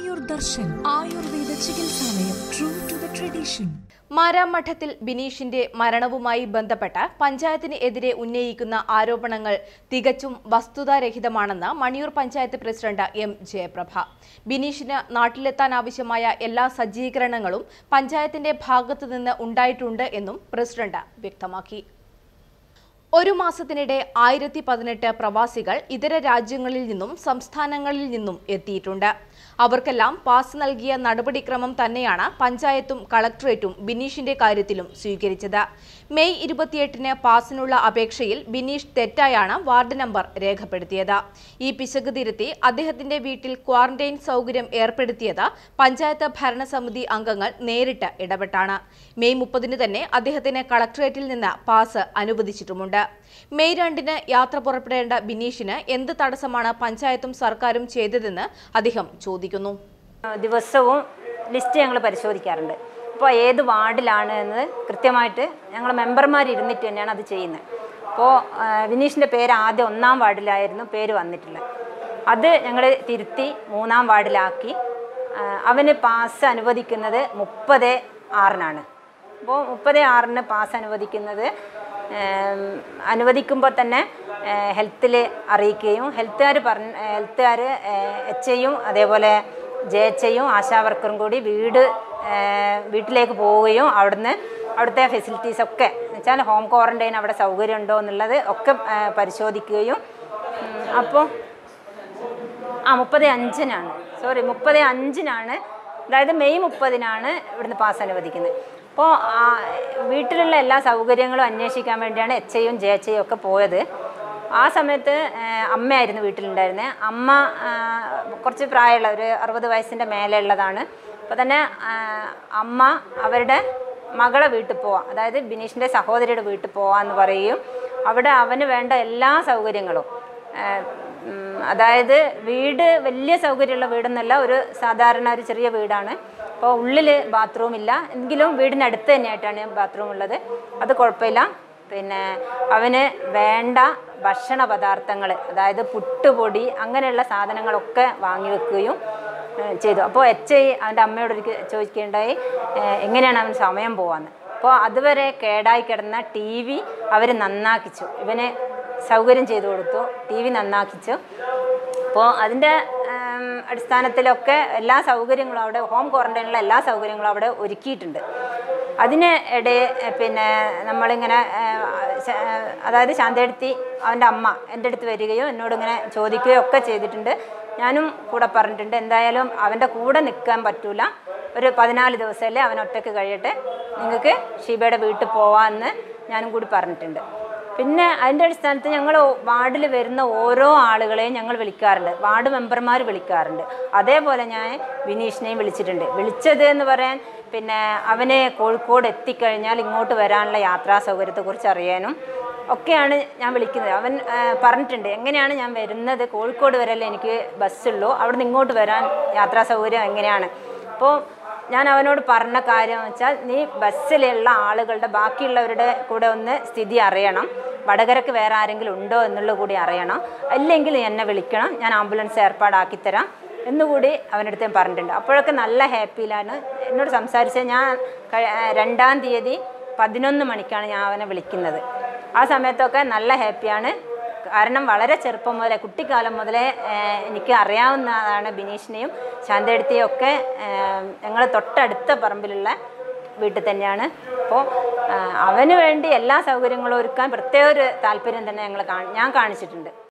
ആയുർ ദർശൻ ആയുർവേദ ചികിത്സാലയം true to the tradition മാരാമഠത്തിൽ ബിനീഷിന്റെ മരണവുമായി ബന്ധപ്പെട്ട് പഞ്ചായത്തിന് എതിരെ ഉന്നയിക്കുന്ന ആരോപണങ്ങൾ തികച്ചും വസ്തുതാരഹിതമാണെന്ന് മണിയൂർ പഞ്ചായത്ത് പ്രസിഡന്റ് എം ജയപ്രഭ ബിനീഷിന് നാട്ടിലെത്താനാവശ്യമായ എല്ലാ സജ്ജീകരണങ്ങളും പഞ്ചായത്തിന്റെ ഭാഗത്തുനിന്ന് ഉണ്ടായിട്ടുണ്ട് എന്നും പ്രസിഡന്റ് വ്യക്തമാക്കി ഒരു മാസത്തിനിടെ ആയിരത്തി പതിനെട്ട് പ്രവാസികൾ ഇതര രാജ്യങ്ങളിൽ നിന്നും സംസ്ഥാനങ്ങളിൽ നിന്നും എത്തിയിട്ടുണ്ട് അവർക്കെല്ലാം പാസ് നൽകിയ നടപടിക്രമം തന്നെയാണ് പഞ്ചായത്തും കളക്ടറേറ്റും ബിനീഷിന്റെ കാര്യത്തിലും സ്വീകരിച്ചത് മെയ് ഇരുപത്തിയെട്ടിന് പാസിനുള്ള അപേക്ഷയിൽ ബിനീഷ് തെറ്റായാണ് വാർഡ് നമ്പർ രേഖപ്പെടുത്തിയത് ഈ പിശക് തിരുത്തി അദ്ദേഹത്തിന്റെ വീട്ടിൽ ക്വാറന്റൈൻ സൗകര്യം ഏർപ്പെടുത്തിയത് പഞ്ചായത്ത് ഭരണസമിതി അംഗങ്ങൾ നേരിട്ട് ഇടപെട്ടാണ് മെയ് മുപ്പതിന് തന്നെ അദ്ദേഹത്തിന് കളക്ടറേറ്റിൽ നിന്ന് പാസ് അനുവദിച്ചിട്ടുമുണ്ട് മെയ് രണ്ടിന് യാത്ര പുറപ്പെടേണ്ട ബിനീഷിന് എന്ത് തടസ്സമാണ് പഞ്ചായത്തും സർക്കാരും ചെയ്തതെന്ന് അദ്ദേഹം ചോദിക്കുന്നു ദിവസവും ലിസ്റ്റ് ഞങ്ങൾ പരിശോധിക്കാറുണ്ട് അപ്പോൾ ഏത് വാർഡിലാണ് എന്ന് കൃത്യമായിട്ട് ഞങ്ങൾ മെമ്പർമാർ ഇരുന്നിട്ട് തന്നെയാണ് അത് ചെയ്യുന്നത് അപ്പോൾ വിനീഷിൻ്റെ പേര് ആദ്യം ഒന്നാം വാർഡിലായിരുന്നു പേര് വന്നിട്ടുള്ളത് അത് ഞങ്ങൾ തിരുത്തി മൂന്നാം വാർഡിലാക്കി ആ, അവന് പാസ് അനുവദിക്കുന്നത് മുപ്പത് ആറിനാണ് അപ്പോൾ മുപ്പത് ആറിന് പാസ് അനുവദിക്കുന്നത് അനുവദിക്കുമ്പോൾ തന്നെ ഹെൽത്തിൽ അറിയിക്കുകയും ഹെൽത്തുകാർ പറഞ്ഞ ഹെൽത്തുകാർ എച്ച് ഐയും അതേപോലെ ജെ എച്ച് ഐയും ആശാ വർക്കറും കൂടി വീട് ഏഹ്, വീട്ടിലേക്ക് പോവുകയും അവിടുന്ന് അവിടുത്തെ ഫെസിലിറ്റീസ് ഒക്കെ എന്നുവെച്ചാൽ ഹോം ക്വാറൻറ്റൈൻ അവിടെ സൗകര്യം ഉണ്ടോ എന്നുള്ളത് ഒക്കെ ഏഹ്, പരിശോധിക്കുകയും ഉം, അപ്പോൾ ആ മുപ്പത് അഞ്ചിനാണ് സോറി മുപ്പത് അഞ്ചിനാണ് അതായത് മെയ് മുപ്പതിനാണ് ഇവിടുന്ന് പാസ് അനുവദിക്കുന്നത് അപ്പോൾ വീട്ടിലുള്ള എല്ലാ സൗകര്യങ്ങളും അന്വേഷിക്കാൻ വേണ്ടിയാണ് എച്ച് ഐയും ജെ എച്ച് ഐയും ഒക്കെ പോയത് ആ സമയത്ത് ഏഹ്, അമ്മയായിരുന്നു വീട്ടിലുണ്ടായിരുന്നത് അമ്മ ആഹ്, കുറച്ച് പ്രായമുള്ള ഒരു അറുപത് വയസ്സിൻ്റെ മേലെ ഉള്ളതാണ് അപ്പോൾ തന്നെ ആഹ്, അമ്മ അവരുടെ മകളെ വീട്ടിൽ പോവാം അതായത് ബിനീഷിൻ്റെ സഹോദരിയുടെ വീട്ടിൽ പോവാന്ന് പറയുകയും അവിടെ അവന് വേണ്ട എല്ലാ സൗകര്യങ്ങളും ഏഹ്, ഉം, അതായത് വീട് വലിയ സൗകര്യമുള്ള വീടൊന്നല്ല ഒരു സാധാരണ ഒരു ചെറിയ വീടാണ് അപ്പോൾ ഉള്ളിൽ ബാത്റൂം ഇല്ല എങ്കിലും വീടിനടുത്ത് തന്നെയായിട്ടാണ് ബാത്റൂം ഉള്ളത് അത് കുഴപ്പമില്ല പിന്നെ അവന് വേണ്ട ഭക്ഷണ പദാർത്ഥങ്ങൾ അതായത് പുട്ടുപൊടി അങ്ങനെയുള്ള സാധനങ്ങളൊക്കെ വാങ്ങി വെക്കുകയും ഏഹ്, ചെയ്തു അപ്പോൾ എച്ച് ഐ അവൻ്റെ അമ്മയോട് ഒരിക്കൽ ചോദിക്കുകയുണ്ടായി ഏഹ്, എങ്ങനെയാണ് അവൻ സമയം പോവാന്ന് അപ്പോൾ അതുവരെ കേടായി കിടന്ന ടി വി അവർ നന്നാക്കിച്ചു ഇവന് സൗകര്യം ചെയ്തു കൊടുത്തു ടി വി നന്നാക്കിച്ചു അപ്പോൾ അതിൻ്റെ ഉം, അടിസ്ഥാനത്തിലൊക്കെ എല്ലാ സൗകര്യങ്ങളും അവിടെ ഹോം ക്വാറൻറ്റൈനിലുള്ള എല്ലാ സൗകര്യങ്ങളും അവിടെ ഒരുക്കിയിട്ടുണ്ട് അതിന് ഇടയെ എ, പിന്നെ നമ്മളിങ്ങനെ ഏ, ശ- ഏ, അതായത് ശാന്തയെടുത്തി അവൻ്റെ അമ്മ എൻ്റെ അടുത്ത് വരികയോ എന്നോട് ഇങ്ങനെ ചോദിക്കുകയോ ഒക്കെ ചെയ്തിട്ടുണ്ട് ഞാനും കൂടെ പറഞ്ഞിട്ടുണ്ട് എന്തായാലും അവൻ്റെ കൂടെ നിൽക്കാൻ പറ്റൂല ഒരു പതിനാല് ദിവസമല്ലേ അവൻ ഒറ്റയ്ക്ക് കഴിയട്ടെ നിങ്ങൾക്ക് ഷീബയുടെ വീട്ടിൽ പോവാമെന്ന് ഞാനും കൂടി പറഞ്ഞിട്ടുണ്ട് പിന്നെ അതിൻ്റെ അടിസ്ഥാനത്തിൽ ഞങ്ങൾ വാർഡിൽ വരുന്ന ഓരോ ആളുകളെയും ഞങ്ങൾ വിളിക്കാറുണ്ട് വാർഡ് മെമ്പർമാർ വിളിക്കാറുണ്ട് അതേപോലെ ഞാൻ വിനീഷിനെയും വിളിച്ചിട്ടുണ്ട് വിളിച്ചത് എന്ന് പറയാൻ പിന്നെ അവന് കോഴിക്കോട് എത്തിക്കഴിഞ്ഞാൽ ഇങ്ങോട്ട് വരാനുള്ള യാത്രാ സൗകര്യത്തെക്കുറിച്ച് അറിയാനും ഒക്കെയാണ് ഞാൻ വിളിക്കുന്നത് അവൻ ആ, പറഞ്ഞിട്ടുണ്ട് എങ്ങനെയാണ് ഞാൻ വരുന്നത് കോഴിക്കോട് വരെയല്ലേ എനിക്ക് ബസ്സുള്ളൂ അവിടുന്ന് ഇങ്ങോട്ട് വരാൻ യാത്രാ സൗകര്യം എങ്ങനെയാണ് അപ്പോൾ ഞാൻ അവനോട് പറഞ്ഞ കാര്യം എന്ന് വെച്ചാൽ നീ ബസ്സിലുള്ള ആളുകളുടെ ബാക്കിയുള്ളവരുടെ കൂടെ ഒന്ന് സ്ഥിതി അറിയണം വടകരക്ക് വേറെ ആരെങ്കിലും ഉണ്ടോ എന്നുള്ളത് കൂടി അറിയണം അല്ലെങ്കിൽ നീ എന്നെ വിളിക്കണം ഞാൻ ആംബുലൻസ് ഏർപ്പാടാക്കി തരാം എന്നുകൂടി അവൻ്റെ അടുത്ത് ഞാൻ പറഞ്ഞിട്ടുണ്ട് അപ്പോഴൊക്കെ നല്ല ഹാപ്പിയിലാണ് എന്നോട് സംസാരിച്ച് ഞാൻ കഴി- രണ്ടാം തീയതി പതിനൊന്ന് മണിക്കാണ് ഞാൻ അവനെ വിളിക്കുന്നത് ആ സമയത്തൊക്കെ നല്ല ഹാപ്പിയാണ് കാരണം വളരെ ചെറുപ്പം മുതലേ കുട്ടിക്കാലം മുതലേ ഏഹ്, എനിക്ക് അറിയാവുന്നതാണ് ബിനീഷിനെയും ശാന്തയെടുത്തിയും ഒക്കെ ഞങ്ങൾ തൊട്ടടുത്ത പറമ്പിലുള്ള വീട്ടിൽ തന്നെയാണ് അപ്പോൾ അവന് വേണ്ടി എല്ലാ സൗകര്യങ്ങളും ഒരുക്കാൻ പ്രത്യേക ഒരു താല്പര്യം തന്നെ ഞങ്ങൾ ഞാൻ കാണിച്ചിട്ടുണ്ട്